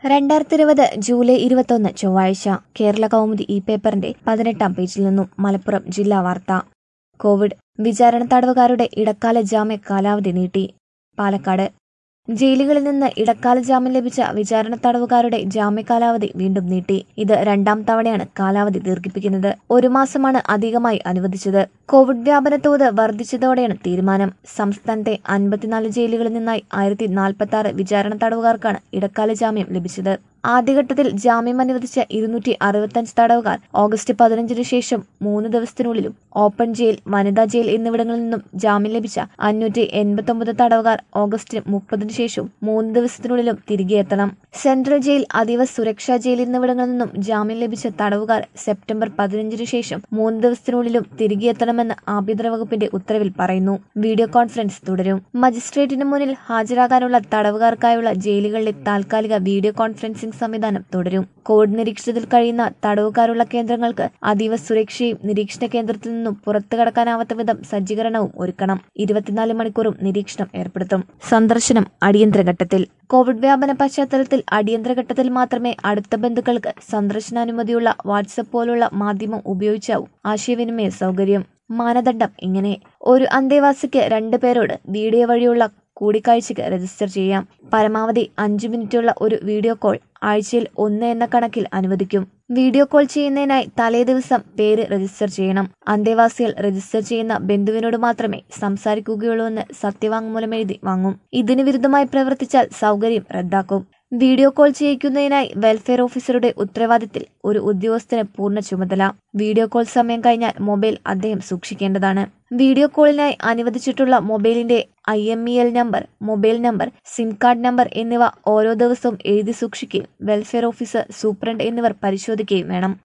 രണ്ടായിരത്തി ഇരുപത് ജൂലൈ ഇരുപത്തൊന്ന് ചൊവ്വാഴ്ച കേരള കൗമുദി ഈ പേപ്പറിന്റെ പതിനെട്ടാം പേജിൽ നിന്നും മലപ്പുറം ജില്ലാ വാർത്ത കോവിഡ് വിചാരണ തടവുകാരുടെ ഇടക്കാല ജാമ്യ കാലാവധി നീട്ടി പാലക്കാട് ജയിലുകളിൽ നിന്ന് ഇടക്കാല ജാമ്യം ലഭിച്ച വിചാരണ തടവുകാരുടെ ജാമ്യ കാലാവധി വീണ്ടും നീട്ടി ഇത് രണ്ടാം തവണയാണ് കാലാവധി ദീർഘിപ്പിക്കുന്നത് ഒരു മാസമാണ് അധികമായി അനുവദിച്ചത് കോവിഡ് വ്യാപന തോത് വർദ്ധിച്ചതോടെയാണ് തീരുമാനം സംസ്ഥാനത്തെ അൻപത്തിനാല് ജയിലുകളിൽ നിന്നായി ആയിരത്തി നാൽപ്പത്തി ആറ് വിചാരണ തടവുകാർക്കാണ് ഇടക്കാല ജാമ്യം ലഭിച്ചത് ആദ്യഘട്ടത്തിൽ ജാമ്യം അനുവദിച്ച ഇരുന്നൂറ്റി അറുപത്തഞ്ച് തടവുകാർ ഓഗസ്റ്റ് പതിനഞ്ചിന് ശേഷം മൂന്ന് ദിവസത്തിനുള്ളിലും ഓപ്പൺ ജയിൽ വനിതാ ജയിൽ എന്നിവിടങ്ങളിൽ നിന്നും ജാമ്യം ലഭിച്ച അഞ്ഞൂറ്റി എൺപത്തൊമ്പത് തടവുകാർ ഓഗസ്റ്റ് മുപ്പതിനു ശേഷം മൂന്ന് ദിവസത്തിനുള്ളിലും തിരികെ എത്തണം സെൻട്രൽ ജയിൽ അതീവ സുരക്ഷാ ജയിൽ എന്നിവിടങ്ങളിൽ നിന്നും ജാമ്യം ലഭിച്ച തടവുകാർ സെപ്റ്റംബർ പതിനഞ്ചിനു ശേഷം മൂന്ന് ദിവസത്തിനുള്ളിലും തിരികെ എത്തണമെന്ന് ആഭ്യന്തര വകുപ്പിന്റെ ഉത്തരവിൽ പറയുന്നു വീഡിയോ കോൺഫറൻസ് തുടരും മജിസ്ട്രേറ്റിന് മുന്നിൽ ഹാജരാകാനുള്ള തടവുകാർക്കായുള്ള ജയിലുകളിലെ താൽക്കാലിക വീഡിയോ കോൺഫറൻസിംഗ് സംവിധാനം തുടരും കോവിഡ് നിരീക്ഷണത്തിൽ കഴിയുന്ന തടവുകാരുള്ള കേന്ദ്രങ്ങൾക്ക് അതീവ സുരക്ഷയും നിരീക്ഷണ കേന്ദ്രത്തിൽ നിന്നും പുറത്തു കടക്കാനാവാത്ത വിധം സജ്ജീകരണവും ഒരുക്കണം ഇരുപത്തിനാല് മണിക്കൂറും നിരീക്ഷണം ഏർപ്പെടുത്തും സന്ദർശനം അടിയന്തര ഘട്ടത്തിൽ കോവിഡ് വ്യാപന പശ്ചാത്തലത്തിൽ അടിയന്തര ഘട്ടത്തിൽ മാത്രമേ അടുത്ത ബന്ധുക്കൾക്ക് സന്ദർശനാനുമതിയുള്ള വാട്സപ്പ് പോലുള്ള മാധ്യമം ഉപയോഗിച്ചാവും ആശയവിനിമയ സൗകര്യം മാനദണ്ഡം ഇങ്ങനെ ഒരു അന്തേവാസിക്ക് രണ്ടു പേരോട് വീഡിയോ വഴിയുള്ള കൂടിക്കാഴ്ചയ്ക്ക് രജിസ്റ്റർ ചെയ്യാം പരമാവധി അഞ്ചു മിനിറ്റുള്ള ഒരു വീഡിയോ കോൾ ആഴ്ചയിൽ ഒന്ന് എന്ന കണക്കിൽ അനുവദിക്കും വീഡിയോ കോൾ ചെയ്യുന്നതിനായി തലേ ദിവസം പേര് രജിസ്റ്റർ ചെയ്യണം അന്തേവാസികൾ രജിസ്റ്റർ ചെയ്യുന്ന ബന്ധുവിനോട് മാത്രമേ സംസാരിക്കുകയുള്ളൂ എന്ന് സത്യവാങ്മൂലം എഴുതി വാങ്ങും ഇതിന് വിരുദ്ധമായി പ്രവർത്തിച്ചാൽ സൗകര്യം റദ്ദാക്കും വീഡിയോ കോൾ ചെയ്യിക്കുന്നതിനായി വെൽഫെയർ ഓഫീസറുടെ ഉത്തരവാദിത്തത്തിൽ ഒരു ഉദ്യോഗസ്ഥന് പൂർണ്ണ ചുമതല വീഡിയോ കോൾ സമയം കഴിഞ്ഞാൽ മൊബൈൽ അദ്ദേഹം സൂക്ഷിക്കേണ്ടതാണ് വീഡിയോ കോളിനായി അനുവദിച്ചിട്ടുള്ള മൊബൈലിന്റെ I M E L number mobile number SIM card number എന്നിവ ഓരോ ദിവസവും എഴുതി സൂക്ഷിക്കുകയും വെൽഫെയർ ഓഫീസർ സൂപ്രണ്ട് എന്നിവർ പരിശോധിക്കുകയും വേണം